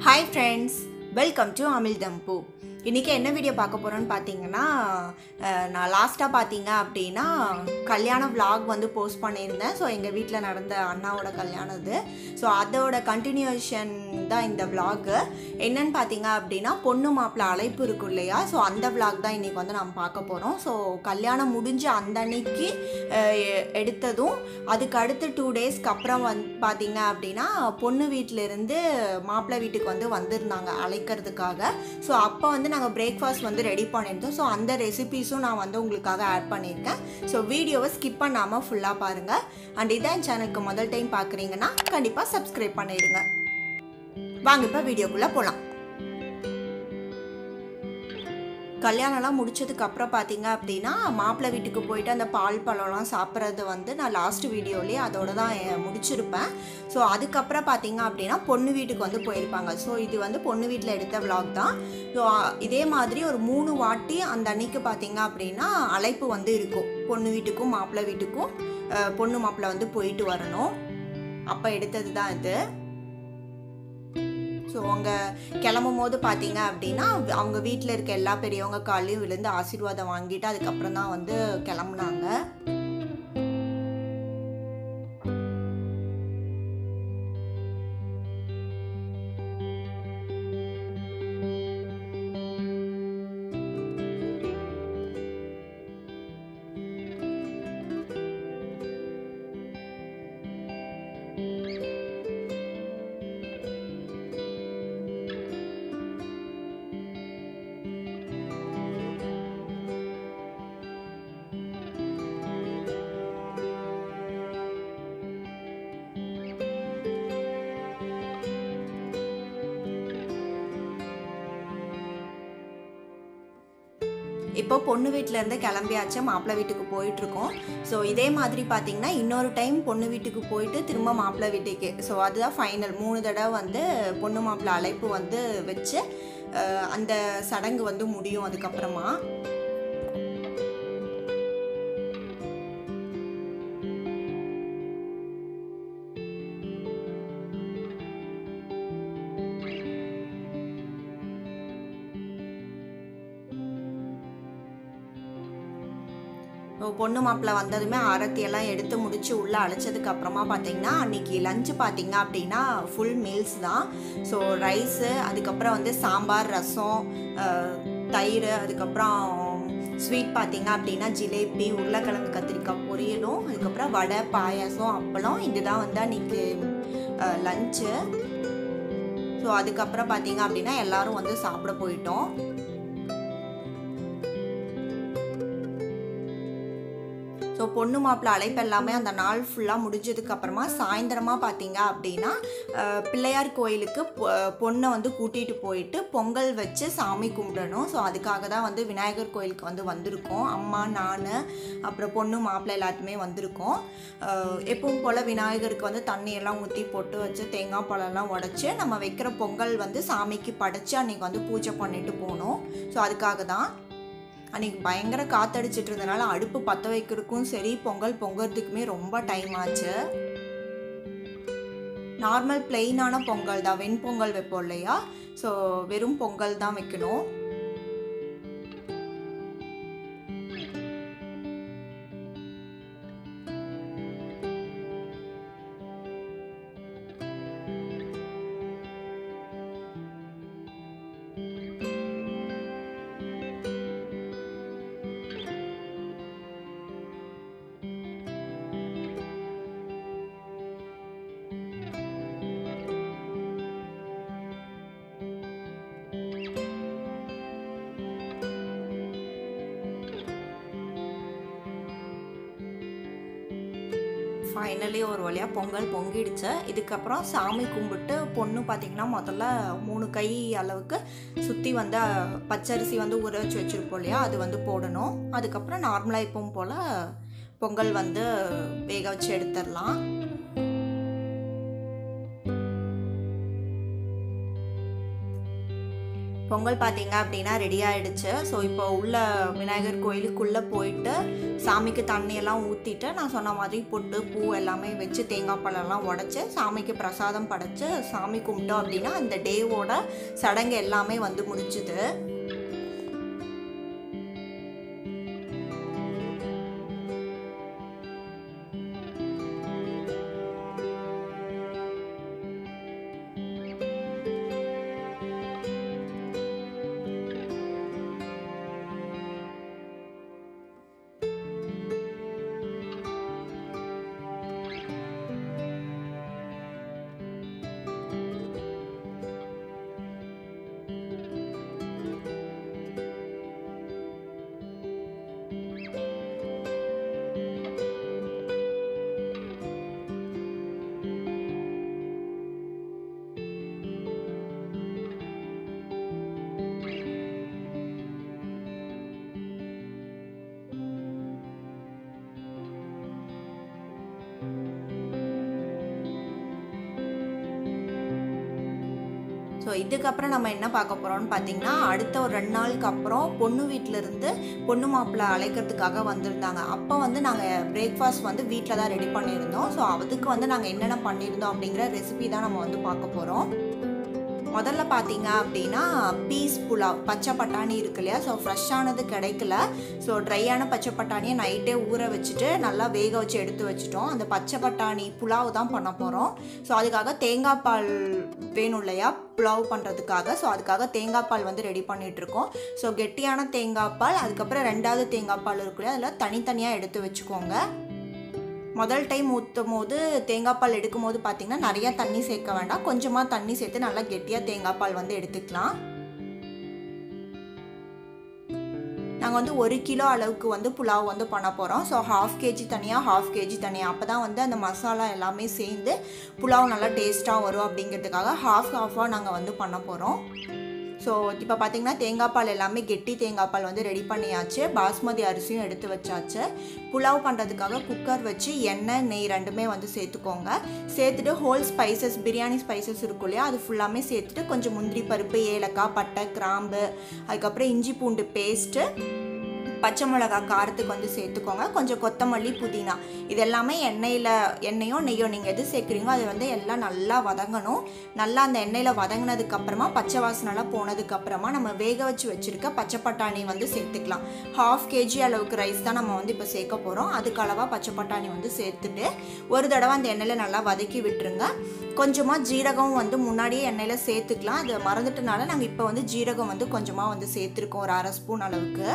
hi friends welcome to Amizhthampoo இன்றைக்கி என்ன video பார்க்க போகிறோன்னு பார்த்தீங்கன்னா அஹ், நான் லாஸ்ட்டாக பார்த்தீங்க அப்படின்னா கல்யாண vlog வந்து போஸ்ட் பண்ணியிருந்தேன் ஸோ எங்கள் வீட்டில் நடந்த அண்ணாவோட கல்யாணம் இது ஸோ அதோட கண்டினியூஷன் தான் இந்த vlog என்னன்னு பார்த்தீங்க அப்படின்னா பொண்ணு மாப்பிள்ளை அழைப்பு இருக்கும் இல்லையா ஸோ அந்த vlog தான் இன்றைக்கி வந்து நம்ம பார்க்க போகிறோம் ஸோ கல்யாணம் முடிஞ்ச அந்த அன்னைக்கு அஹ், எ- எடுத்ததும் அதுக்கு அடுத்து டூ டேஸ்க்கு அப்புறம் வந்து பார்த்தீங்க அப்படின்னா பொண்ணு வீட்டிலேருந்து மாப்பிள்ளை வீட்டுக்கு வந்து வந்திருந்தாங்க அழைக்கிறதுக்காக ஸோ அப்போ வந்து நாங்கள் பிரேக்ஃபாஸ்ட் வந்து ரெடி பண்ணியிருந்தோம் ஸோ அந்த ரெசிபீஸும் நான் வந்து உங்களுக்காக ஆட் பண்ணியிருக்கேன் ஸோ வீடியோவை ஸ்கிப் பண்ணாமல் ஃபுல்லாக பாருங்கள் அண்ட் இதான் சேனலுக்கு முதல் டைம் பார்க்குறீங்கன்னா கண்டிப்பாக சப்ஸ்கிரைப் பண்ணிடுங்க வாங்க இப்போ வீடியோக்குள்ளே போகலாம் கல்யாணம்லாம் முடிச்சதுக்கு அப்புறம் பார்த்தீங்க அப்படின்னா மாப்பிள்ளை வீட்டுக்கு போயிட்டு அந்த பால் பழம்லாம் சாப்பிட்றது வந்து நான் லாஸ்ட் வீடியோலேயே அதோட தான் அஹ், முடிச்சிருப்பேன் ஸோ அதுக்கப்புறம் பார்த்தீங்க அப்படின்னா பொண்ணு வீட்டுக்கு வந்து போயிருப்பாங்க ஸோ இது வந்து பொண்ணு வீட்டில் எடுத்த vlog தான் ஸோ இதே மாதிரி ஒரு மூணு வாட்டி அந்த அன்னைக்கு பார்த்தீங்க அப்படின்னா அழைப்பு வந்து இருக்கும் பொண்ணு வீட்டுக்கும் மாப்பிள்ளை வீட்டுக்கும் அஹ், பொண்ணு மாப்பிள்ளை வந்து போயிட்டு வரணும் அப்போ எடுத்தது தான் இது ஸோ அவங்க கிளம்பும் போது பார்த்தீங்க அப்படின்னா அவங்க வீட்டில் இருக்க எல்லா பெரியவங்க காலையும் விழுந்து ஆசீர்வாதம் வாங்கிட்டு அதுக்கப்புறம் தான் வந்து கிளம்புனாங்க இப்போ பொண்ணு வீட்டிலேருந்து கிளம்பியாச்சு மாப்பிள்ளை வீட்டுக்கு போயிட்டு இருக்கோம் ஸோ இதே மாதிரி பார்த்தீங்கன்னா இன்னொரு டைம் பொண்ணு வீட்டுக்கு போயிட்டு திரும்ப மாப்பிள்ளை வீட்டுக்கு ஸோ அதுதான் ஃபைனல் மூணு தடவை வந்து பொண்ணு மாப்பிள்ளை அழைப்பு வந்து வச்சு அஹ், அந்த சடங்கு வந்து முடியும் அதுக்கப்புறமா ஸோ பொண்ணு மாப்பிள்ளை வந்ததுமே ஆரத்தி எல்லாம் எடுத்து முடிச்சு உள்ளே அழைச்சதுக்கு அப்புறமா பார்த்தீங்கன்னா அன்னைக்கு லஞ்சு பார்த்தீங்க அப்படின்னா ஃபுல் மீல்ஸ் தான் ஸோ ரைஸு அதுக்கப்புறம் வந்து சாம்பார் ரசம் அஹ், தயிர் அதுக்கப்புறம் ஸ்வீட் பார்த்தீங்க அப்படின்னா ஜிலேபி உருளைக்கிழங்கு கத்திரிக்காய் பொரியலும் அதுக்கப்புறம் வடை பாயாசம் அப்பளம் இதுதான் வந்து அன்னைக்கு லஞ்சு ஸோ அதுக்கப்புறம் பார்த்தீங்க அப்படின்னா எல்லாரும் வந்து சாப்பிட போயிட்டோம் ஸோ பொண்ணு மாப்பிள்ளை அழைப்பு எல்லாமே அந்த நாள் ஃபுல்லாக முடிஞ்சதுக்கு அப்புறமா சாயந்தரமாக பார்த்தீங்க அப்படின்னா அஹ், பிள்ளையார் கோயிலுக்கு பொ- பொண்ணை வந்து கூட்டிகிட்டு போயிட்டு பொங்கல் வச்சு சாமி கும்பிடணும் ஸோ அதுக்காக தான் வந்து விநாயகர் கோயிலுக்கு வந்து வந்திருக்கோம் அம்மா நான் அப்புறம் பொண்ணு மாப்பிள்ளை எல்லாத்துமே வந்திருக்கோம் அஹ், எப்பவும் போல் விநாயகருக்கு வந்து தண்ணியெல்லாம் ஊற்றி போட்டு வச்சு தேங்காய் பழம்லாம் உடச்சி நம்ம வைக்கிற பொங்கல் வந்து சாமிக்கு படைச்சு அன்றைக்கி வந்து பூஜை பண்ணிட்டு போகணும் ஸோ அதுக்காக தான் அன்றைக்கி பயங்கர காத்தடிச்சிட்டு இருந்தனால அடுப்பு பற்ற வைக்கிறதுக்கும் சரி பொங்கல் பொங்கறதுக்குமே ரொம்ப டைம் ஆச்சு நார்மல் பிளெயினான பொங்கல் தான் வெண்பொங்கல் வைப்போம் இல்லையா ஸோ வெறும் பொங்கல் தான் வைக்கணும் ஃபைனலி ஒரு வழியாக பொங்கல் பொங்கிடுச்சு இதுக்கப்புறம் சாமி கும்பிட்டு பொண்ணு பார்த்திங்கன்னா முதல்ல மூணு கை அளவுக்கு சுற்றி வந்து அஹ், பச்சரிசி வந்து ஊற வச்சு வச்சுருப்போம் இல்லையா அது வந்து போடணும் அதுக்கப்புறம் நார்மலாக எப்பவும் போல் பொங்கல் வந்து வேக வச்சு எடுத்துடலாம் பொங்கல் பார்த்தீங்க அப்படின்னா ரெடி ஆயிடுச்சு ஸோ இப்போ உள்ள விநாயகர் கோயிலுக்குள்ளே போயிட்டு சாமிக்கு தண்ணியெல்லாம் ஊற்றிட்டு நான் சொன்ன மாதிரி பொட்டு பூ எல்லாமே வச்சு தேங்காய் பழம்லாம் உடச்சி சாமிக்கு பிரசாதம் படைச்சு சாமி கும்பிட்டோம் அப்படின்னா அந்த டேவோட சடங்கு எல்லாமே வந்து முடிஞ்சுது ஸோ இதுக்கப்புறம் நம்ம என்ன பார்க்க போகிறோம்னு பார்த்தீங்கன்னா அடுத்த ஒரு ரெண்டு நாளுக்கு அப்புறம் பொண்ணு வீட்டிலேருந்து பொண்ணு மாப்பிள்ளை அழைக்கிறதுக்காக வந்திருந்தாங்க அப்போ வந்து நாங்கள் பிரேக்ஃபாஸ்ட் வந்து வீட்டில் தான் ரெடி பண்ணியிருந்தோம் ஸோ அதுக்கு வந்து நாங்கள் என்னென்ன பண்ணியிருந்தோம் அப்படிங்கிற ரெசிபி தான் நம்ம வந்து பார்க்க போகிறோம் முதல்ல பார்த்தீங்க அப்படின்னா பீஸ் புலாவ் பச்சை பட்டாணி இருக்கு இல்லையா ஸோ ஃப்ரெஷ்ஷானது கிடைக்கல ஸோ ட்ரையான பச்சை பட்டாணியை நைட்டே ஊற வச்சுட்டு நல்லா வேக வச்சு எடுத்து வச்சுட்டோம் அந்த பச்சை பட்டாணி புலாவ் தான் பண்ண போகிறோம் ஸோ அதுக்காக தேங்காய் பால் வேணும் இல்லையா புலாவ் பண்ணுறதுக்காக ஸோ அதுக்காக தேங்காய் பால் வந்து ரெடி பண்ணிகிட்ருக்கோம் ஸோ கெட்டியான தேங்காய் பால் அதுக்கப்புறம் ரெண்டாவது தேங்காய் பால் இருக்கு இல்லையா அதில் தனித்தனியாக எடுத்து வச்சுக்கோங்க முதல் டைம் ஊற்றும் போது தேங்காய் பால் எடுக்கும் போது பார்த்தீங்கன்னா நிறையா தண்ணி சேர்க்க வேண்டாம் கொஞ்சமாக தண்ணி சேர்த்து நல்லா கெட்டியாக தேங்காய் பால் வந்து எடுத்துக்கலாம் நாங்கள் வந்து ஒரு கிலோ அளவுக்கு வந்து புலாவ் வந்து பண்ண போகிறோம் ஸோ ஹாஃப் கேஜி தனியாக ஹாஃப் கேஜி தனியாக அப்போ தான் வந்து அந்த மசாலா எல்லாமே சேர்ந்து புலாவ் நல்லா டேஸ்ட்டாக வரும் அப்படிங்கிறதுக்காக ஹாஃப் ஹாஃபாக நாங்கள் வந்து பண்ண போகிறோம் ஸோ இப்போ பார்த்தீங்கன்னா தேங்காய் பால் எல்லாமே கெட்டி தேங்காய் பால் வந்து ரெடி பண்ணியாச்சு பாஸ்மதி அரிசியும் எடுத்து வச்சாச்சு புலாவ் பண்ணுறதுக்காக குக்கர் வச்சு எண்ணெய் நெய் ரெண்டுமே வந்து சேர்த்துக்கோங்க சேர்த்துட்டு ஹோல் ஸ்பைசஸ் பிரியாணி ஸ்பைசஸ் இருக்கும் இல்லையா அது ஃபுல்லாமே சேர்த்துட்டு கொஞ்சம் முந்திரி பருப்பு ஏலக்காய் பட்டை கிராம்பு அதுக்கப்புறம் இஞ்சி பூண்டு பேஸ்ட்டு பச்சை மிளகா காரத்துக்கு வந்து சேர்த்துக்கோங்க கொஞ்சம் கொத்தமல்லி புதினா இது எல்லாமே எண்ணெயில் எண்ணெயோ நெய்யோ நீங்கள் எது சேர்க்குறீங்களோ அது வந்து எல்லாம் நல்லா வதங்கணும் நல்லா அந்த எண்ணெயில் வதங்கினதுக்கு அப்புறமா பச்சை வாசனைலாம் போனதுக்கு அப்புறமா நம்ம வேக வச்சு வச்சுருக்க பச்சை பட்டாணி வந்து சேர்த்துக்கலாம் ஹாஃப் கேஜி அளவுக்கு ரைஸ் தான் நம்ம வந்து இப்போ சேர்க்க போகிறோம் அதுக்கு அளவாக பச்சை பட்டாணி வந்து சேர்த்துட்டு ஒரு தடவை அந்த எண்ணெயில் நல்லா வதக்கி விட்டுருங்க கொஞ்சமாக ஜீரகம் வந்து முன்னாடியே எண்ணெயில் சேர்த்துக்கலாம் அது மறந்துட்டனால நாங்கள் இப்போ வந்து ஜீரகம் வந்து கொஞ்சமாக வந்து சேர்த்துருக்கோம் ஒரு அரை ஸ்பூன் அளவுக்கு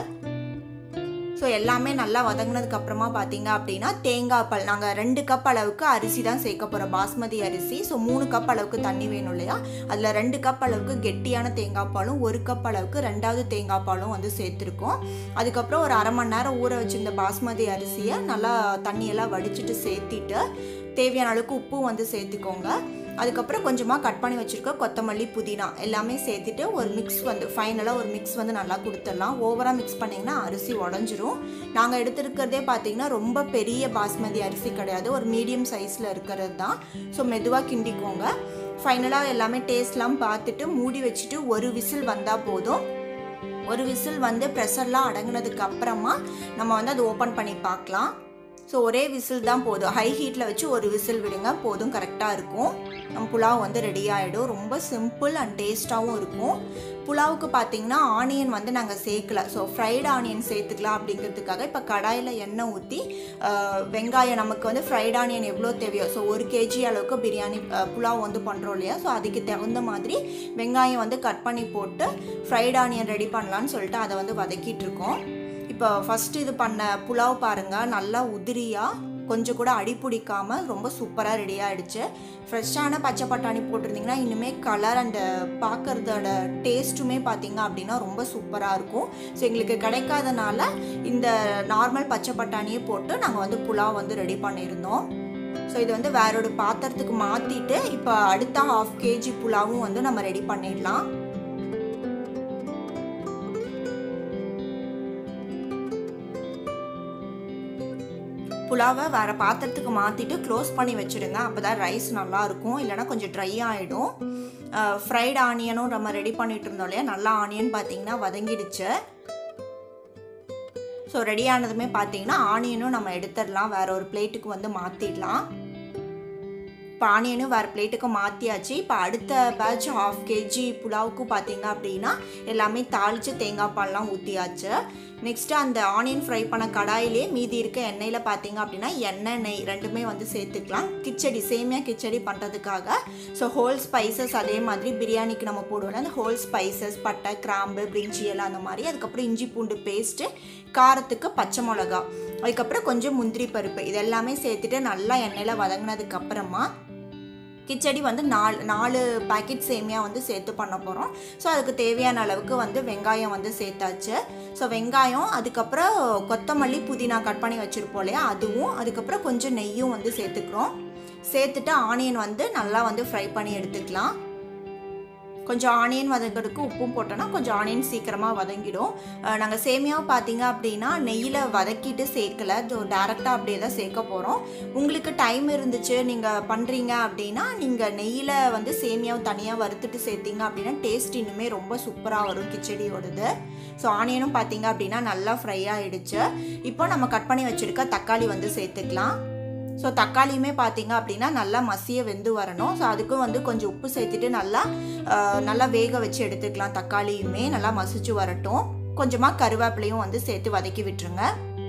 ஸோ எல்லாமே நல்லா வதங்கினதுக்கு அப்புறமா பார்த்தீங்க அப்படின்னா தேங்காய் பால் நாங்கள் ரெண்டு கப் அளவுக்கு அரிசி தான் சேர்க்க போகிறோம் பாஸ்மதி அரிசி ஸோ மூணு கப் அளவுக்கு தண்ணி வேணும் இல்லையா அதில் ரெண்டு கப் அளவுக்கு கெட்டியான தேங்காய் பாலும் ஒரு கப் அளவுக்கு ரெண்டாவது தேங்காய் பாலும் வந்து சேர்த்துருக்கோம் அதுக்கப்புறம் ஒரு அரை மணி நேரம் ஊற வச்சிருந்த பாஸ்மதி அரிசியை நல்லா தண்ணியெல்லாம் வடிச்சிட்டு சேர்த்திட்டு தேவையான அளவுக்கு உப்பும் வந்து சேர்த்துக்கோங்க அதுக்கப்புறம் கொஞ்சமாக கட் பண்ணி வச்சுருக்க கொத்தமல்லி புதினா எல்லாமே சேர்த்துட்டு ஒரு மிக்ஸ் வந்து ஃபைனலாக ஒரு மிக்ஸ் வந்து நல்லா கொடுத்துடலாம் ஓவராக மிக்ஸ் பண்ணிங்கன்னா அரிசி உடஞ்சிரும் நாங்கள் எடுத்துருக்கிறதே பார்த்தீங்கன்னா ரொம்ப பெரிய பாஸ்மதி அரிசி கிடையாது ஒரு மீடியம் சைஸில் இருக்கிறது தான் ஸோ மெதுவாக கிண்டிக்கோங்க ஃபைனலாக எல்லாமே டேஸ்ட்லாம் பார்த்துட்டு மூடி வச்சுட்டு ஒரு விசில் வந்தால் போதும் ஒரு விசில் வந்து ப்ரெஷர்லாம் அடங்கினதுக்கு அப்புறமா நம்ம வந்து அதை ஓப்பன் பண்ணி பார்க்கலாம் ஸோ ஒரே விசில் தான் போதும் ஹை ஹீட்டில் வச்சு ஒரு விசில் விடுங்க போதும் கரெக்டாக இருக்கும் நம்ம புலாவ் வந்து ரெடி ஆகிடும் ரொம்ப சிம்பிள் அண்ட் டேஸ்ட்டாகவும் இருக்கும் புலாவுக்கு பார்த்தீங்கன்னா ஆனியன் வந்து நாங்கள் சேர்க்கல ஸோ ஃப்ரைடு ஆனியன் சேர்த்துக்கலாம் அப்படிங்கிறதுக்காக இப்போ கடாயில் எண்ணெய் ஊற்றி வெங்காயம் நமக்கு வந்து ஃப்ரைட் ஆனியன் எவ்வளோ தேவையோ ஸோ ஒரு கேஜி அளவுக்கு பிரியாணி புலாவ் வந்து பண்ணுறோம் இல்லையா ஸோ அதுக்கு தகுந்த மாதிரி வெங்காயம் வந்து கட் பண்ணி போட்டு ஃப்ரைட் ஆனியன் ரெடி பண்ணலான்னு சொல்லிட்டு அதை வந்து வதக்கிட்டு இருக்கோம் இப்போ ஃபஸ்ட்டு இது பண்ண புலாவ் பாருங்கள் நல்லா உதிரியாக கொஞ்சம் கூட அடி பிடிக்காமல் ரொம்ப சூப்பராக ரெடி ஆகிடுச்சு ஃப்ரெஷ்ஷான பச்சை பட்டாணி போட்டிருந்தீங்கன்னா இன்னுமே கலர் அந்த பார்க்குறதோட டேஸ்ட்டுமே பார்த்தீங்க அப்படின்னா ரொம்ப சூப்பராக இருக்கும் ஸோ எங்களுக்கு கிடைக்காதனால இந்த நார்மல் பச்சை பட்டாணியே போட்டு நாங்கள் வந்து புலாவ் வந்து ரெடி பண்ணியிருந்தோம் ஸோ இது வந்து வேற ஒரு பாத்திரத்துக்கு மாற்றிட்டு இப்போ அடுத்த ஹாஃப் கேஜி புலாவும் வந்து நம்ம ரெடி பண்ணிடலாம் புலாவை வேறு பாத்திரத்துக்கு மாற்றிட்டு க்ளோஸ் பண்ணி வச்சுடுங்க அப்போ தான் ரைஸ் நல்லாயிருக்கும் இல்லைனா கொஞ்சம் ட்ரை ஆகிடும் ஃப்ரைட் ஆனியனும் நம்ம ரெடி பண்ணிட்டு இருந்தோம் இல்லையா நல்லா ஆனியன் பார்த்தீங்கன்னா வதங்கிடுச்சு ஸோ ரெடி ஆனதுமே பார்த்தீங்கன்னா ஆனியனும் நம்ம எடுத்துடலாம் வேற ஒரு பிளேட்டுக்கு வந்து மாற்றிடலாம் இப்போ ஆனியனும் வேறு பிளேட்டுக்கு மாற்றியாச்சு இப்போ அடுத்த பேட்ச் ஹாஃப் கேஜி புலாவுக்கு பார்த்தீங்க அப்படின்னா எல்லாமே தாளித்து தேங்காய் பால்லாம் ஊற்றியாச்சு நெக்ஸ்ட்டு அந்த ஆனியன் ஃப்ரை பண்ண கடாயிலே மீதி இருக்க எண்ணெயில் பார்த்தீங்க அப்படின்னா எண்ணெய் நெய் ரெண்டுமே வந்து சேர்த்துக்கலாம் கிச்சடி சேமியா கிச்சடி பண்ணுறதுக்காக ஸோ ஹோல் ஸ்பைசஸ் அதே மாதிரி பிரியாணிக்கு நம்ம போடுவோம்ல அந்த ஹோல் ஸ்பைசஸ் பட்டை கிராம்பு பிரிஞ்சி எல்லாம் அந்த மாதிரி அதுக்கப்புறம் இஞ்சி பூண்டு பேஸ்ட்டு காரத்துக்கு பச்சை மிளகா அதுக்கப்புறம் கொஞ்சம் முந்திரி பருப்பு இது எல்லாமே சேர்த்துட்டு நல்லா எண்ணெயில் வதங்கினதுக்கு அப்புறமா கிச்சடி வந்து நாலு நாலு பேக்கெட் சேமியா வந்து சேர்த்து பண்ண போகிறோம் ஸோ அதுக்கு தேவையான அளவுக்கு வந்து வெங்காயம் வந்து சேர்த்தாச்சு ஸோ வெங்காயம் அதுக்கப்புறம் கொத்தமல்லி புதினா கட் பண்ணி வச்சுருப்போம் இல்லையா அதுவும் அதுக்கப்புறம் கொஞ்சம் நெய்யும் வந்து சேர்த்துக்கிறோம் சேர்த்துட்டு ஆனியன் வந்து நல்லா வந்து ஃப்ரை பண்ணி எடுத்துக்கலாம் கொஞ்சம் ஆனியன் வதங்கிறதுக்கு உப்பும் போட்டோன்னா கொஞ்சம் ஆனியன் சீக்கிரமாக வதங்கிடும் நாங்கள் சேமியாவை பார்த்தீங்க அப்படின்னா நெய்யில் வதக்கிட்டு சேர்க்கல டேரெக்டாக அப்படியே தான் சேர்க்க போகிறோம் உங்களுக்கு டைம் இருந்துச்சு நீங்கள் பண்ணுறீங்க அப்படின்னா நீங்கள் நெய்யில் வந்து சேமியாவை தனியாக வறுத்துட்டு சேர்த்தீங்க அப்படின்னா டேஸ்ட் இன்னுமே ரொம்ப சூப்பராக வரும் கிச்சடியோடது ஸோ ஆனியனும் பார்த்தீங்க அப்படின்னா நல்லா ஃப்ரை ஆகிடுச்சு இப்போ நம்ம கட் பண்ணி வச்சுருக்க தக்காளி வந்து சேர்த்துக்கலாம் ஸோ தக்காளியுமே பார்த்தீங்க அப்படின்னா நல்லா மசிய வெந்து வரணும் ஸோ அதுக்கும் வந்து கொஞ்சம் உப்பு சேர்த்துட்டு நல்லா நல்லா வேக வச்சு எடுத்துக்கலாம் தக்காளியுமே நல்லா மசிச்சு வரட்டும் கொஞ்சமாக கருவேப்பிலையும் வந்து சேர்த்து வதக்கி விட்டுருங்க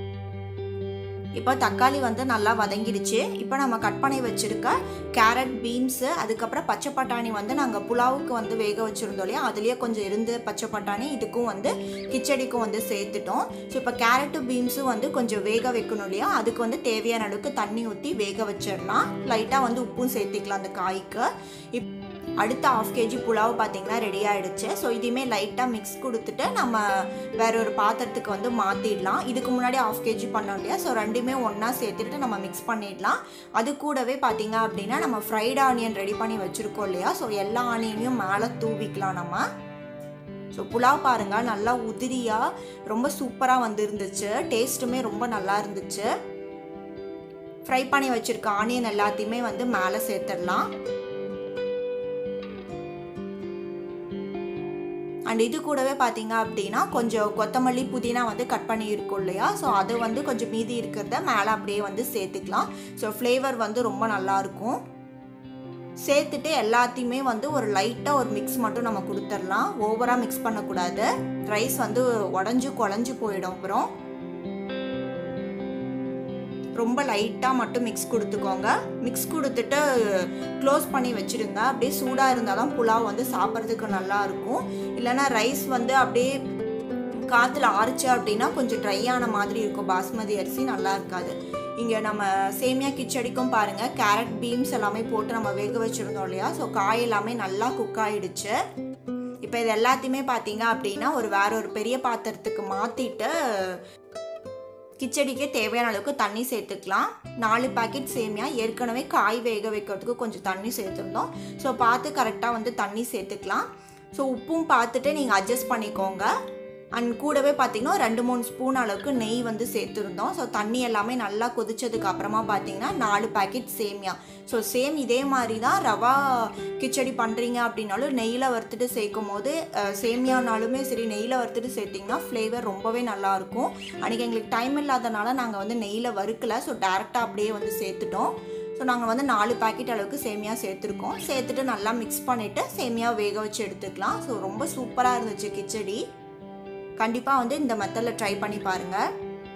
இப்போ தக்காளி வந்து நல்லா வதங்கிடுச்சு இப்போ நம்ம கட் பண்ணி வச்சுருக்க கேரட் பீன்ஸு அதுக்கப்புறம் பச்சை பட்டாணி வந்து நாங்கள் புலாவுக்கு வந்து வேக வச்சுருந்தோம் இல்லையா அதுலேயே கொஞ்சம் இருந்து பச்சை பட்டாணி இதுக்கும் வந்து கிச்சடிக்கும் வந்து சேர்த்துட்டோம் ஸோ இப்போ கேரட்டு பீன்ஸும் வந்து கொஞ்சம் வேக வைக்கணும் இல்லையா அதுக்கு வந்து தேவையான அளவுக்கு தண்ணி ஊற்றி வேக வச்சிடலாம் லைட்டாக வந்து உப்பும் சேர்த்துக்கலாம் அந்த காய்க்கு இப் அடுத்த ஆஃப் கேஜி புலாவ் பார்த்தீங்கன்னா ரெடி ஆகிடுச்சு ஸோ இதையுமே லைட்டாக மிக்ஸ் கொடுத்துட்டு நம்ம வேற ஒரு பாத்திரத்துக்கு வந்து மாற்றிடலாம் இதுக்கு முன்னாடி ஆஃப் கேஜி பண்ணோம் இல்லையா ஸோ ரெண்டுமே ஒன்றா சேர்த்துட்டு நம்ம மிக்ஸ் பண்ணிடலாம் அது கூடவே பார்த்தீங்க அப்படின்னா நம்ம ஃப்ரைட் ஆனியன் ரெடி பண்ணி வச்சுருக்கோம் இல்லையா ஸோ எல்லா ஆனியனையும் மேலே தூவிக்கலாம் நம்ம ஸோ புலாவ் பாருங்கள் நல்லா உதிரியாக ரொம்ப சூப்பராக வந்து இருந்துச்சு டேஸ்ட்டுமே ரொம்ப நல்லா இருந்துச்சு ஃப்ரை பண்ணி வச்சுருக்க ஆனியன் எல்லாத்தையுமே வந்து மேலே சேர்த்துடலாம் அண்ட் இது கூடவே பார்த்தீங்க அப்படின்னா கொஞ்சம் கொத்தமல்லி புதினா வந்து கட் பண்ணி இருக்கும் இல்லையா ஸோ அது வந்து கொஞ்சம் மீதி இருக்கிறத மேலே அப்படியே வந்து சேர்த்துக்கலாம் ஸோ ஃப்ளேவர் வந்து ரொம்ப நல்லாயிருக்கும் சேர்த்துட்டு எல்லாத்தையுமே வந்து ஒரு லைட்டாக ஒரு மிக்ஸ் மட்டும் நம்ம கொடுத்துடலாம் ஓவராக மிக்ஸ் பண்ணக்கூடாது ரைஸ் வந்து உடஞ்சி குழஞ்சி போயிடும் அப்புறம் ரொம்ப லைட்டாக மட்டும் மிக்ஸ் கொடுத்துக்கோங்க மிக்ஸ் கொடுத்துட்டு க்ளோஸ் பண்ணி வச்சுடுங்க அப்படியே சூடாக இருந்தால் தான் புலாவ் வந்து சாப்பிட்றதுக்கு நல்லா இருக்கும் இல்லைன்னா ரைஸ் வந்து அப்படியே காற்றுல ஆறிச்சு அப்படின்னா கொஞ்சம் ட்ரை ஆன மாதிரி இருக்கும் பாஸ்மதி அரிசி நல்லா இருக்காது இங்கே நம்ம சேமியா கிச்சடிக்கும் பாருங்கள் கேரட் பீன்ஸ் எல்லாமே போட்டு நம்ம வேக வச்சுருந்தோம் இல்லையா ஸோ காய் எல்லாமே நல்லா குக் ஆகிடுச்சு இப்போ இது எல்லாத்தையுமே பார்த்தீங்க அப்படின்னா ஒரு வேற ஒரு பெரிய பாத்திரத்துக்கு மாற்றிட்டு கிச்சடிக்கே தேவையான அளவுக்கு தண்ணி சேர்த்துக்கலாம் நாலு பாக்கெட் சேமியா ஏற்கனவே காய் வேக வைக்கிறதுக்கு கொஞ்சம் தண்ணி சேர்த்துருந்தோம் ஸோ பார்த்து கரெக்டாக வந்து தண்ணி சேர்த்துக்கலாம் ஸோ உப்பும் பார்த்துட்டு நீங்கள் அட்ஜஸ்ட் பண்ணிக்கோங்க அண்ட் கூடவே பார்த்தீங்கன்னா ரெண்டு மூணு ஸ்பூன் அளவுக்கு நெய் வந்து சேர்த்துருந்தோம் ஸோ தண்ணி எல்லாமே நல்லா கொதிச்சதுக்கு அப்புறமா பார்த்தீங்கன்னா நாலு பாக்கெட் சேமியா ஸோ சேம் இதே மாதிரி தான் ரவா கிச்சடி பண்ணுறீங்க அப்படின்னாலும் நெய்யில் வறுத்துட்டு சேர்க்கும் போது சேமியானாலுமே சரி நெய்யில் வறுத்துட்டு சேர்த்திங்கன்னா ஃப்ளேவர் ரொம்பவே நல்லாயிருக்கும் அன்றைக்கி எங்களுக்கு டைம் இல்லாதனால நாங்கள் வந்து நெய்யில் வறுக்கலை ஸோ டேரெக்டாக அப்படியே வந்து சேர்த்துட்டோம் ஸோ நாங்கள் வந்து நாலு பாக்கெட் அளவுக்கு சேமியா சேர்த்துருக்கோம் சேர்த்துட்டு நல்லா மிக்ஸ் பண்ணிவிட்டு சேமியா வேக வச்சு எடுத்துக்கலாம் ஸோ ரொம்ப சூப்பராக இருந்துச்சு கிச்சடி கண்டிப்பாக வந்து இந்த மெத்தடில் ட்ரை பண்ணி பாருங்கள்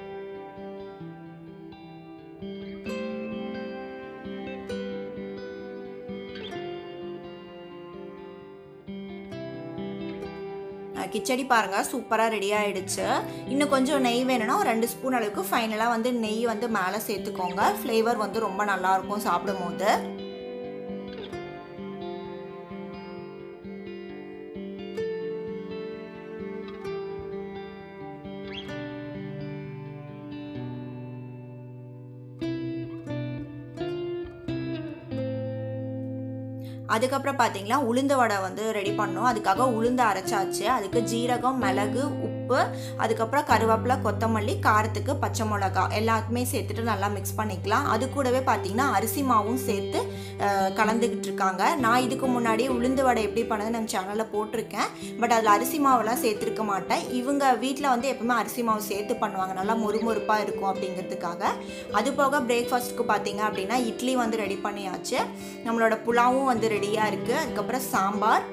கிச்சடி பாருங்கள் சூப்பராக ரெடி ஆகிடுச்சு இன்னும் கொஞ்சம் நெய் வேணும்னா ஒரு ரெண்டு ஸ்பூன் அளவுக்கு ஃபைனலாக வந்து நெய் வந்து மேலே சேர்த்துக்கோங்க ஃப்ளேவர் வந்து ரொம்ப நல்லாயிருக்கும் சாப்பிடும் போது அதுக்கப்புறம் பார்த்தீங்கன்னா உளுந்த வடை வந்து ரெடி பண்ணோம் அதுக்காக உளுந்து அரைச்சாச்சு அதுக்கு ஜீரகம் மிளகு உப்பு உப்பு அதுக்கப்புறம் கருவேப்பிலை கொத்தமல்லி காரத்துக்கு பச்சை மிளகா எல்லாத்துமே சேர்த்துட்டு நல்லா மிக்ஸ் பண்ணிக்கலாம் அது கூடவே பார்த்தீங்கன்னா அரிசி மாவும் சேர்த்து அஹ், கலந்துக்கிட்டு இருக்காங்க நான் இதுக்கு முன்னாடி உளுந்து வடை எப்படி பண்ணது நம்ம சேனலில் போட்டிருக்கேன் பட் அதில் அரிசி மாவெல்லாம் சேர்த்துருக்க மாட்டேன் இவங்க வீட்டில் வந்து எப்பவுமே அரிசி மாவு சேர்த்து பண்ணுவாங்க நல்லா மொறுமொறுப்பாக இருக்கும் அப்படிங்கிறதுக்காக அது போக பிரேக்ஃபாஸ்ட்டுக்கு பார்த்தீங்க அப்படின்னா இட்லி வந்து ரெடி பண்ணியாச்சு நம்மளோட புலாவும் வந்து ரெடியாக இருக்குது அதுக்கப்புறம் சாம்பார்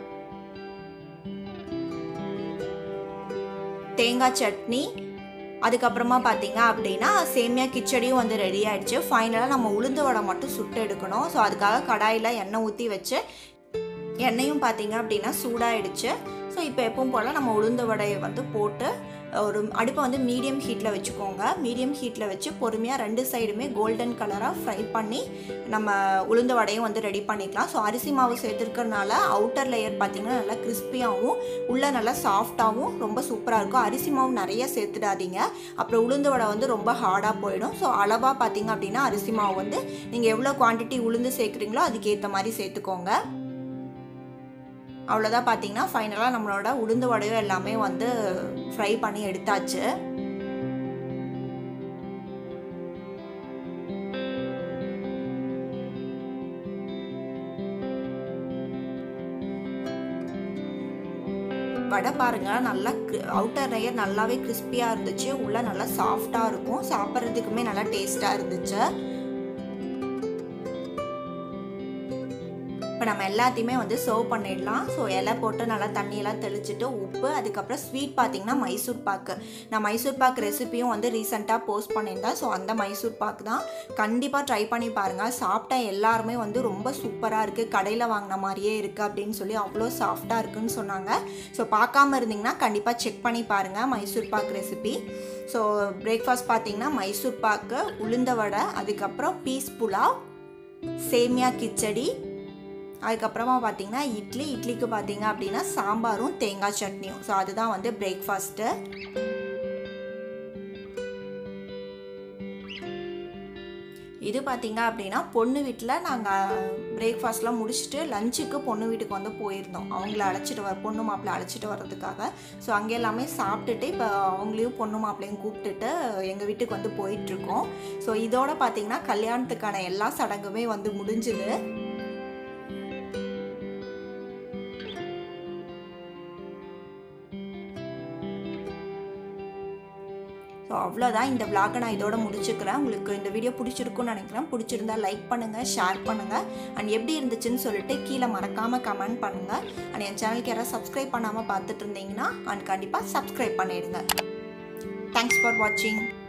தேங்காய் சட்னி அதுக்கப்புறமா பார்த்தீங்க அப்படின்னா சேமியா கிச்சடியும் வந்து ரெடி ஆயிடுச்சு ஃபைனலாக நம்ம உளுந்து வடை மட்டும் சுட்டு எடுக்கணும் ஸோ அதுக்காக கடாயில் எண்ணெய் ஊற்றி வச்சு எண்ணெயும் பார்த்தீங்க அப்படின்னா சூடாயிடுச்சு ஸோ இப்போ எப்பவும் போல் நம்ம உளுந்து வடையை வந்து போட்டு ஒரு அடுப்பை வந்து மீடியம் ஹீட்டில் வச்சுக்கோங்க மீடியம் ஹீட்டில் வச்சு பொறுமையாக ரெண்டு சைடுமே கோல்டன் கலராக ஃப்ரை பண்ணி நம்ம உளுந்து வடையும் வந்து ரெடி பண்ணிக்கலாம் ஸோ அரிசி மாவு சேர்த்துருக்கறனால அவுட்டர் லேயர் பார்த்திங்கன்னா நல்லா கிறிஸ்பியாகவும் உள்ளே நல்லா சாஃப்டாகவும் ரொம்ப சூப்பராக இருக்கும் அரிசி மாவு நிறைய சேர்த்துடாதீங்க அப்புறம் உளுந்து வடை வந்து ரொம்ப ஹார்டாக போயிடும் ஸோ அளவாக பார்த்தீங்க அப்படின்னா அரிசி மாவு வந்து நீங்கள் எவ்வளோ குவான்டிட்டி உளுந்து சேர்க்குறீங்களோ அதுக்கேற்ற மாதிரி சேர்த்துக்கோங்க அவ்வளோதான் பார்த்தீங்கன்னா ஃபைனலாக நம்மளோட உளுந்து வடையும் எல்லாமே வந்து ஃப்ரை பண்ணி எடுத்தாச்சு வடை பாருங்க நல்லா அவுட்டர் லேயர் நல்லாவே கிறிஸ்பியாக இருந்துச்சு உள்ளே நல்லா சாஃப்டாக இருக்கும் சாப்பிட்றதுக்குமே நல்லா டேஸ்ட்டாக இருந்துச்சு இப்போ நம்ம எல்லாத்தையுமே வந்து சர்வ் பண்ணிடலாம் ஸோ இலை போட்டு நல்லா தண்ணியெல்லாம் தெளிச்சிட்டு உப்பு அதுக்கப்புறம் ஸ்வீட் பார்த்தீங்கன்னா மைசூர் பாக்கு நான் மைசூர் பாக்கு ரெசிபியும் வந்து ரீசெண்டாக போஸ்ட் பண்ணியிருந்தேன் ஸோ அந்த மைசூர் பாக்கு தான் கண்டிப்பாக ட்ரை பண்ணி பாருங்கள் சாப்பிட்டா எல்லாருமே வந்து ரொம்ப சூப்பராக இருக்குது கடையில் வாங்கின மாதிரியே இருக்குது அப்படின்னு சொல்லி அவ்வளோ சாஃப்டாக இருக்குன்னு சொன்னாங்க ஸோ பார்க்காம இருந்தீங்கன்னா கண்டிப்பாக செக் பண்ணி பாருங்கள் Mysore pak recipe so breakfast பார்த்தீங்கன்னா மைசூர் பாக்கு உளுந்த வடை அதுக்கப்புறம் பீஸ் புலாவ் சேமியா கிச்சடி அதுக்கப்புறமா பார்த்தீங்கன்னா இட்லி இட்லிக்கு பார்த்தீங்க அப்படின்னா சாம்பாரும் தேங்காய் சட்னியும் ஸோ அதுதான் வந்து பிரேக்ஃபாஸ்ட்டு இது பார்த்தீங்க அப்படின்னா பொண்ணு வீட்டில் நாங்கள் பிரேக்ஃபாஸ்ட்லாம் முடிச்சுட்டு லஞ்சுக்கு பொண்ணு வீட்டுக்கு வந்து போயிருந்தோம் அவங்கள அழைச்சிட்டு வர பொண்ணு மாப்பிள்ளை அழைச்சிட்டு வர்றதுக்காக ஸோ அங்கே எல்லாமே சாப்பிட்டுட்டு இப்போ அவங்களையும் பொண்ணு மாப்பிள்ளையும் கூப்பிட்டுட்டு எங்கள் வீட்டுக்கு வந்து போயிட்டுருக்கோம் ஸோ இதோட பார்த்தீங்கன்னா கல்யாணத்துக்கான எல்லா சடங்குமே வந்து முடிஞ்சுது ஸோ அவ்வளோதான் இந்த விளாகை நான் இதோட முடிச்சுக்கிறேன் உங்களுக்கு இந்த வீடியோ பிடிச்சிருக்குன்னு நினைக்கிறேன் பிடிச்சிருந்தா லைக் பண்ணுங்கள் ஷேர் பண்ணுங்கள் அண்ட் எப்படி இருந்துச்சுன்னு சொல்லிட்டு கீழே மறக்காமல் கமெண்ட் பண்ணுங்கள் அண்ட் என் சேனலுக்கு யாராவது சப்ஸ்கிரைப் பண்ணாமல் பார்த்துட்டு இருந்தீங்கன்னா அண்ட் கண்டிப்பாக சப்ஸ்கிரைப் பண்ணிடுங்க தேங்க்ஸ் ஃபார் வாட்சிங்